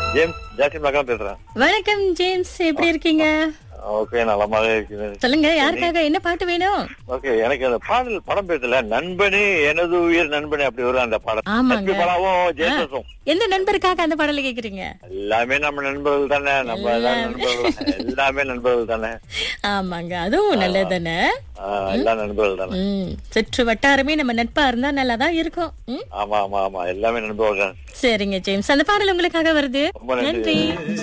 James ஜாஸ்தி மகன் பேசுறேன் வணக்கம் ஜேம்ஸ் எப்படி இருக்கீங்க ஓகே நலமாக இருக்கிறேன் சொல்லுங்க யாருக்காக என்ன பாட்டு வேணும் ஓகே எனக்கு அந்த பாடல் படம் பேசல நண்பனே எனது உயிர் நண்பனே அப்படி வரும் அந்த பாடம் ஆமாங்க. சத்ய பலாவும் ஜேசஸும் எந்த நண்பருக்காக அந்த பாடலை கேக்குறீங்க எல்லாமே நம்ம நண்பர்கள் தானே நம்ம எல்லாம் நண்பர்கள் தான். எல்லாமே நண்பர்கள் தானே ஆமாங்க அதுவும் நல்லதுதானே ஆஹ், எல்லாம் நண்பர்கள் தானே ம் சுற்று வட்டாரமே நம்ம நட்பா இருந்தா நல்லாதான் இருக்கும் ம் ஆமா ஆமா ஆமா எல்லாமே நண்பர்கள் தான் சரிங்க ஜேம்ஸ் அந்த பாடல் உங்களுக்காக வருது ரொம்ப நன்றி. நன்றி